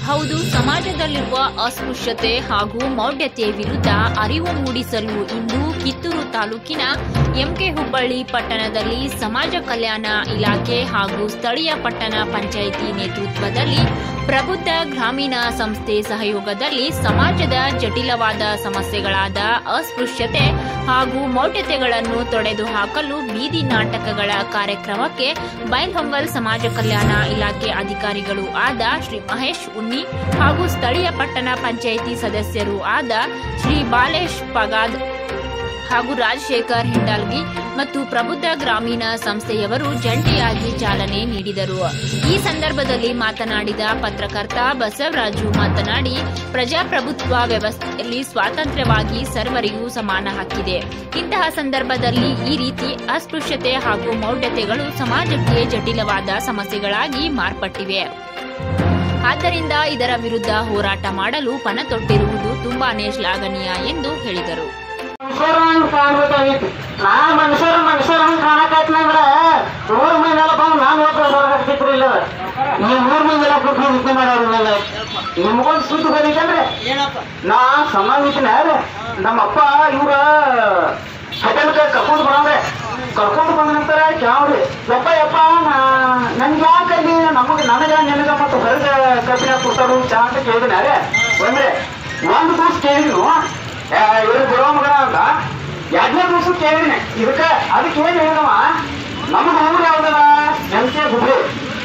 ಹೌದು ಸಮಾಜದಲ್ಲಿರುವ ಅಸ್ಪೃಶ್ಯತೆ ಹಾಗೂ ಮೌಢ್ಯತೆ ವಿರುದ್ಧ ಅರಿವು ಮೂಡಿಸಲು ಇಂದು ಕಿತ್ತೂರು ತಾಲೂಕಿನ ಎಂಕೆ ಹುಬ್ಬಳ್ಳಿ ಪಟ್ಟಣದಲ್ಲಿ ಸಮಾಜ ಕಲ್ಯಾಣ ಇಲಾಖೆ ಹಾಗೂ ಸ್ಥಳೀಯ ಪಟ್ಟಣ ಪಂಚಾಯಿತಿ ನೇತೃತ್ವದಲ್ಲಿ ಪ್ರಬುದ್ಧ ಗ್ರಾಮೀಣ ಸಂಸ್ಥೆ ಸಹಯೋಗದಲ್ಲಿ ಸಮಾಜದ ಜಟಿಲವಾದ ಸಮಸ್ಯೆಗಳಾದ ಅಸ್ಪೃಶ್ಯತೆ ಹಾಗೂ ಮೌಢ್ಯತೆಗಳನ್ನು ತೊಡೆದು ಹಾಕಲು ಬೀದಿ ನಾಟಕಗಳ ಕಾರ್ಯಕ್ರಮಕ್ಕೆ ಬೈಲ್ಹೊಂಗಲ್ ಸಮಾಜ ಕಲ್ಯಾಣ ಇಲಾಖೆ ಅಧಿಕಾರಿಗಳು ಆದ ಶ್ರೀ ಮಹೇಶ್ ಉನ್ನಿ ಹಾಗೂ ಸ್ಥಳೀಯ ಪಟ್ಟಣ ಪಂಚಾಯಿತಿ ಸದಸ್ಯರು ಆದ ಶ್ರೀ ಬಾಲೇಶ್ ಪಗಾದ್ ಹಾಗೂ ರಾಜಶೇಖರ್ ಹಿಂಡಾಲ್ಗಿ ಮತ್ತು ಪ್ರಬುದ್ಧ ಗ್ರಾಮೀಣ ಸಂಸ್ಥೆಯವರು ಜಂಟಿಯಾಗಿ ಚಾಲನೆ ನೀಡಿದರು ಈ ಸಂದರ್ಭದಲ್ಲಿ ಮಾತನಾಡಿದ ಪತ್ರಕರ್ತ ಬಸವರಾಜು ಮಾತನಾಡಿ ಪ್ರಜಾಪ್ರಭುತ್ವ ವ್ಯವಸ್ಥೆಯಲ್ಲಿ ಸ್ವಾತಂತ್ರ್ಯವಾಗಿ ಸರ್ವರಿಗೂ ಸಮಾನ ಹಕ್ಕಿದೆ ಇಂತಹ ಸಂದರ್ಭದಲ್ಲಿ ಈ ರೀತಿ ಅಸ್ಪೃಶ್ಯತೆ ಹಾಗೂ ಮೌಢ್ಯತೆಗಳು ಸಮಾಜಕ್ಕೆ ಜಟಿಲವಾದ ಸಮಸ್ಯೆಗಳಾಗಿ ಮಾರ್ಪಟ್ಟಿವೆ ಆದ್ದರಿಂದ ಇದರ ವಿರುದ್ಧ ಹೋರಾಟ ಮಾಡಲು ಪಣ ತೊಟ್ಟಿರುವುದು ತುಂಬಾನೇ ಶ್ಲಾಘನೀಯ ಎಂದು ಹೇಳಿದರು ಮನುಷ್ಯರ ಹಂಗ್ ಕಾಣ್ಬೇಕಾಗಿತ್ತು ನಾ ಮನುಷ್ಯರ ಮನುಷ್ಯರ ಹಂಗ್ ಕಾಣಕತ್ನಂದ್ರ ಊರ್ ಮಂದಿಲ್ಲ ಬಂದು ನಾನು ಒಬ್ಬ ಹೊರಗಾಕ್ತಿದ್ರಿ ಇಲ್ಲ ನೀವು ಊರ್ ಮಂದಿಲ್ಲ ಕುಟ್ಟಿ ನಿದ್ದೆ ಮಾಡೋರು ಇಲ್ಲ ನಿಮ್ಗೊಂದು ಸುದ್ದಿ ಬಂದಿತ್ತಂದ್ರೆ ನಾ ಸಮಾವೇಶನ ನಮ್ಮ ಅಪ್ಪ ಇವ್ರ ಹೋಟೆಲ್ಗೆ ಕರ್ಕೊಂಡು ಬರೋಂದ್ರೆ ಕರ್ಕೊಂಡು ಬಂದ ನಂತರ ಕ್ಯಾವ್ರಿ ಯಪ್ಪ ಯಪ್ಪ ನನ್ಗೆ ಯಾಕಲ್ಲಿ ನಮಗೆ ನನಗ ನಿನಗ ಮತ್ತು ಹೊರಗೆ ಕಬ್ಬಿನ ಕೊಡ್ತಾರು ಚಾ ಅಂತ ಕೇಳಿದ್ರೆ ಬಂದ್ರೆ ಒಂದು ದಿವಸ ಕೇಳಿದ್ನು ಇವ್ರು ಬರೋ ಮಗನ ಅಂತ ಎರಡನೇ ದಿವಸ ಕೇಳಿದ್ನೆ ಇದಕ್ಕ ಅದಕ್ಕೆ ಏನ್ ಹೇಳಿದವ ನಮ್ದು ಊರು ಯಾವ್ದದ ಜನತೆ ಗುಡ್ರಿ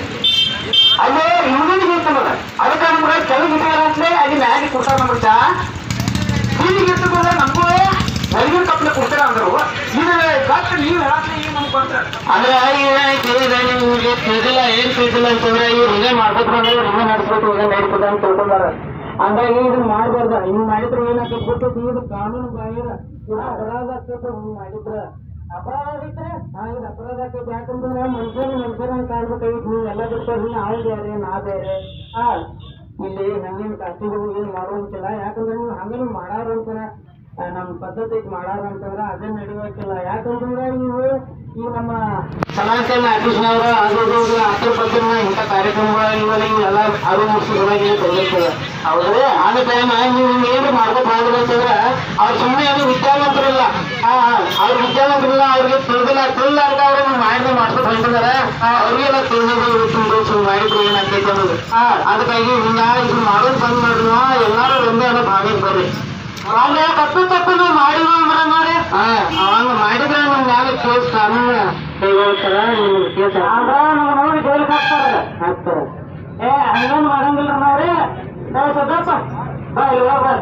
ಅಲ್ಲೇ ಹಿಂದಿನ ನಿಂತದ ಅದಕ್ಕೆ ನಮ್ಗೆ ಕೆಳಗೆ ಇಟ್ಟಿಲ್ಲ ಅಂತಲೇ ಅಲ್ಲಿ ಮ್ಯಾಗೆ ಕೊಡ್ತಾರ ನಮ್ಗೆ ಚಾ ಹಿಂದಿಗೆ ಇರ್ತದ ನಮಗೂ ಹೊರಗಿನ ಕಪ್ಪಲೆ ಕೊಡ್ತಾರ ಅಂದ್ರು ಇದು ಕಟ್ಟು ನೀವು ಹೇಳಕ್ಕೆ ಈಗ ನಮ್ಗೆ ಕೊಡ್ತಾರ ಅಂದ್ರೆ ಏನಾಯ್ತು ನಿಮ್ಗೆ ತಿಳಿದಿಲ್ಲ ಏನ್ ತಿಳಿದಿಲ್ಲ ಅಂತಂದ್ರೆ ಇವ್ರು ಹಿಂಗೆ ಮಾಡ್ಬೇಕು ಬಂದ್ರೆ ಇವ್ರು ಹಿಂಗೆ ನಡ್ಸ್ಬೇಕು ಹಿಂಗೆ ನಡೀತದೆ ಅಂತ ತಿಳ್ಕೊಂಡಾರ ಹಂಗಾಗಿ ಇದನ್ನ ಮಾಡ್ಬಾರ್ದ ಹಿಂಗ್ ಮಾಡಿದ್ರೆ ಏನಾಗ್ತದೆ ಗೊತ್ತೈತಿ ಇದು ಕಾನೂನು ಬಾಹಿರ ಇದು ಅಪರಾಧ ಆಗ್ತೈತೆ ಹಿಂಗ್ ಮಾಡಿದ್ರ ಅಪರಾಧ ಆಗಿದ್ರೆ ಹಾ ಇದು ಅಪರಾಧ ಆಗ್ತೈತೆ ಯಾಕಂತಂದ್ರೆ ಮನುಷ್ಯರು ಮನುಷ್ಯರನ್ನ ಕಾಣ್ಬೇಕಾಗಿತ್ತು ನೀವು ಎಲ್ಲ ಬಿಟ್ಟು ಹಿಂಗೆ ಅವ್ರು ಬೇರೆ ನಾ ಬೇರೆ ಆ ಇಲ್ಲಿ ಹಂಗೇನು ಕಾಸ್ಟಿಗಳು ಏನು ಮಾಡುವಂತಿಲ್ಲ ಯಾಕಂದ್ರೆ ನೀವು ಹಂಗೆ ನೀವು ಮಾಡಾರ ಅಂತಾರ ಆ, ನಮ್ಮ ಪದ್ಧತಿಗೆ ಮಾಡಾರ ಅಂತಂದ್ರೆ ಅದೇ ನಡಿಬೇಕಿಲ್ಲ ಯಾಕಂತಂದ್ರೆ ನೀವು ಈ ನಮ್ಮ ಸಮಾಜ ಕಲ್ಯಾಣ ಆಫೀಸ್ನವ್ರ ಅದು ಇದು ಹತ್ತರ ಪದ್ಧತಿನ ಇಂಥ ಕಾರ್ಯಕ್ರಮಗಳು ಇವೆಲ್ಲ ಇವೆಲ್ಲ ಅರಿವು ಮೂಡಿಸೋದ್ರಾಗ ಬಂದಿರ್ತದೆ ಹೌದ್ರಿ ಆದ ಟೈಮ್ ನೀವು ಏನು ಮಾಡ್ಬೇಕು ಅಂತಂದ್ರೆ ಅವ್ರು ಸುಮ್ಮನೆ ಅದು ವಿದ್ಯಾವಂತರಿಲ್ಲ ಆ, ಅವ್ರ ವಿದ್ಯಾವಂತರಿಲ್ಲ ಅವ್ರಿಗೆ ತಿಳಿದಿಲ್ಲ ತಿಳಿಲಾರ್ದ ಅವ್ರು ನೀವು ಮಾಡಿದ್ರೆ ಮಾಡ್ಕೊಂಡು ಹೊಂಟಿದಾರೆ ಅವ್ರಿಗೆಲ್ಲ ತಿಳಿದಿದ್ದು ಸುಮ್ಮನೆ ಮಾಡಿದ್ರು ಏನಾಗ್ತೈತೆ ಅನ್ನೋದು ಆ, ಅದಕ್ಕಾಗಿ ಹಿಂಗ ಇದು ಮಾಡೋದು ಬಂದ್ ಮಾಡ್ರಿ ಎಲ್ಲಾರು ಒಂದೇ ಅನ್ನೋ ಭಾಗಕ್ಕೆ ಬರ್ರಿ ಹಂಗ ತಪ್ಪು ತಪ್ಪು ನಾವು ಮಾಡಿದ್ವಿ ಅಂದ್ರೆ ನೋಡಿ ಅವಂಗ ಮಾಡಿದ್ರೆ ನಮ್ಗೆ ಯಾವ ಕೇಸ್ ಕಾನೂನು ಕೈಗೊಳ್ತಾರ ನಿಮ್ಗೆ ಕೇಸ್ ಆದ್ರ ನಾವು ನೋಡಿ ಜೈಲಿಗೆ ಹಾಕ್ತಾರ ಹಾಕ್ತಾರ ಏ ಹಂಗೇನು ಮಾಡಂಗಿಲ್ಲ ನಾವ್ರಿ ನಾವು ಸದಪ್ಪ ಬಾ ಇಲ್ಲಿ ಹೋಗ್ ಬಾ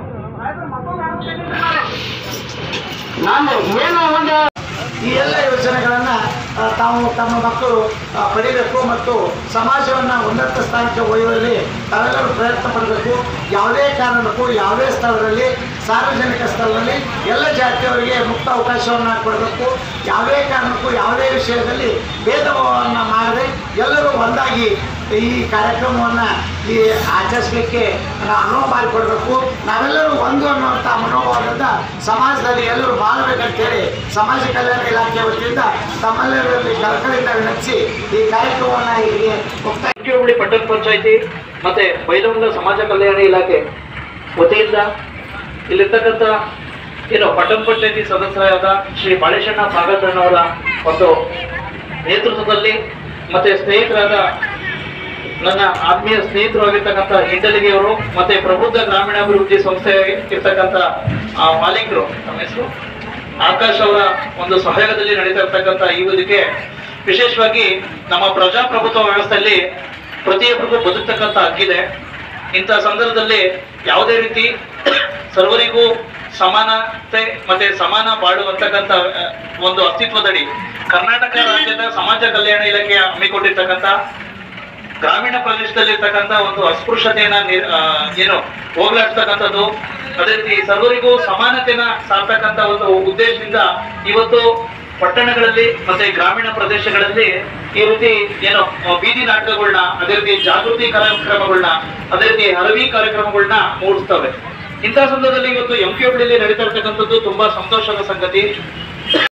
ನಾನು ಏನು ಒಂದು ಈ ಎಲ್ಲ ಯೋಜನೆಗಳನ್ನ ಆ, ತಾವು ತಮ್ಮ ಮಕ್ಕಳು ಆ, ಪಡಿಬೇಕು ಮತ್ತು ಸಮಾಜವನ್ನು ಉನ್ನತ ಸ್ಥಾನಕ್ಕೆ ಒಯ್ಯುವಲ್ಲಿ ತಾವೆಲ್ಲರೂ ಪ್ರಯತ್ನ ಪಡಬೇಕು ಯಾವುದೇ ಕಾರಣಕ್ಕೂ ಯಾವುದೇ ಸ್ಥಳದಲ್ಲಿ ಸಾರ್ವಜನಿಕ ಸ್ಥಳದಲ್ಲಿ ಎಲ್ಲ ಜಾತಿಯವರಿಗೆ ಮುಕ್ತ ಅವಕಾಶವನ್ನು ಕೊಡಬೇಕು ಯಾವುದೇ ಕಾರಣಕ್ಕೂ ಯಾವುದೇ ವಿಷಯದಲ್ಲಿ ಭೇದಭಾವವನ್ನು ಮಾಡದೆ ಎಲ್ಲರೂ ಒಂದಾಗಿ ಈ ಕಾರ್ಯಕ್ರಮವನ್ನು ಈ ಆಚರಿಸಲಿಕ್ಕೆ ಅನುವು ಮಾಡಿಕೊಡ್ಬೇಕು ನಾವೆಲ್ಲರೂ ಒಂದು ಅನ್ನುವಂಥ ಮನೋಭಾವದಿಂದ ಸಮಾಜದಲ್ಲಿ ಎಲ್ಲರೂ ಬಾಳಬೇಕಂತೇಳಿ ಸಮಾಜ ಕಲ್ಯಾಣ ಇಲಾಖೆ ವತಿಯಿಂದ ತಮ್ಮೆಲ್ಲರಲ್ಲಿ ಕಳಕಳಿಯಿಂದ ವಿನಂತಿಸಿ ಈ ಕಾರ್ಯಕ್ರಮವನ್ನು ಇಲ್ಲಿಗೆ ಮುಕ್ತಾಯ ಹುಬ್ಬಳ್ಳಿ ಪಟ್ಟಣ ಪಂಚಾಯಿತಿ ಮತ್ತೆ ಬೈಲಹೊಂಗಲ ಸಮಾಜ ಕಲ್ಯಾಣ ಇಲಾಖೆ ವತಿಯಿಂದ ಇಲ್ಲಿರ್ತಕ್ಕಂಥ ಏನು ಪಟ್ಟಣ ಪಂಚಾಯಿತಿ ಸದಸ್ಯರಾದ ಶ್ರೀ ಬಾಳೇಶಣ್ಣ ಸಾಗರಣ್ಣವರ ಒಂದು ನೇತೃತ್ವದಲ್ಲಿ ಮತ್ತೆ ಸ್ನೇಹಿತರಾದ ನನ್ನ ಆತ್ಮೀಯ ಸ್ನೇಹಿತರು ಆಗಿರ್ತಕ್ಕಂಥ ಹಿಂಡಲಿಗೆಯವರು ಮತ್ತೆ ಪ್ರಬುದ್ಧ ಗ್ರಾಮೀಣಾಭಿವೃದ್ಧಿ ಸಂಸ್ಥೆ ಇರ್ತಕ್ಕಂಥ ಆ ಮಾಲೀಕರು ನಮ್ಮ ಹೆಸರು ಆಕಾಶ್ ಅವರ ಒಂದು ಸಹಯೋಗದಲ್ಲಿ ನಡೀತಾ ಇರ್ತಕ್ಕಂಥ ಈ ವೇದಿಕೆ ವಿಶೇಷವಾಗಿ ನಮ್ಮ ಪ್ರಜಾಪ್ರಭುತ್ವ ವ್ಯವಸ್ಥೆಯಲ್ಲಿ ಪ್ರತಿಯೊಬ್ಬರಿಗೂ ಬದುಕ್ತಕ್ಕಂಥ ಹಕ್ಕಿದೆ ಇಂಥ ಸಂದರ್ಭದಲ್ಲಿ ಯಾವುದೇ ರೀತಿ ಸರ್ವರಿಗೂ ಸಮಾನತೆ ಮತ್ತೆ ಸಮಾನ ಬಾಳು ಅಂತಕ್ಕಂಥ ಆ, ಒಂದು ಅಸ್ತಿತ್ವದಡಿ ಕರ್ನಾಟಕ ರಾಜ್ಯದ ಸಮಾಜ ಕಲ್ಯಾಣ ಇಲಾಖೆ ಹಮ್ಮಿಕೊಂಡಿರ್ತಕ್ಕಂಥ ಗ್ರಾಮೀಣ ಪ್ರದೇಶದಲ್ಲಿರ್ತಕ್ಕಂಥ ಒಂದು ಅಸ್ಪೃಶ್ಯತೆಯನ್ನ ನಿರ್- ಆ, ಏನು ಹೋಗ್ಲಾಡ್ತಕ್ಕಂಥದ್ದು ಅದೇ ರೀತಿ ಸರ್ವರಿಗೂ ಸಮಾನತೆನ ಸಾರ್ತಕ್ಕಂಥ ಒಂದು ಉದ್ದೇಶದಿಂದ ಇವತ್ತು ಪಟ್ಟಣಗಳಲ್ಲಿ ಮತ್ತೆ ಗ್ರಾಮೀಣ ಪ್ರದೇಶಗಳಲ್ಲಿ ಈ ರೀತಿ ಏನು ಆ, ಬೀದಿ ನಾಟಕಗಳನ್ನ ಅದೇ ರೀತಿ ಜಾಗೃತಿ ಕಾರ್ಯಕ್ರಮಗಳನ್ನ ಅದೇ ರೀತಿ ಹರವಿ ಕಾರ್ಯಕ್ರಮಗಳನ್ನ ಮೂಡಿಸ್ತವೆ ಇಂತಹ ಸಂದರ್ಭದಲ್ಲಿ ಇವತ್ತು ಎಂ ಕೆ ನಡೀತಾ ಇರ್ತಕ್ಕಂಥದ್ದು ತುಂಬಾ ಸಂತೋಷದ ಸಂಗತಿ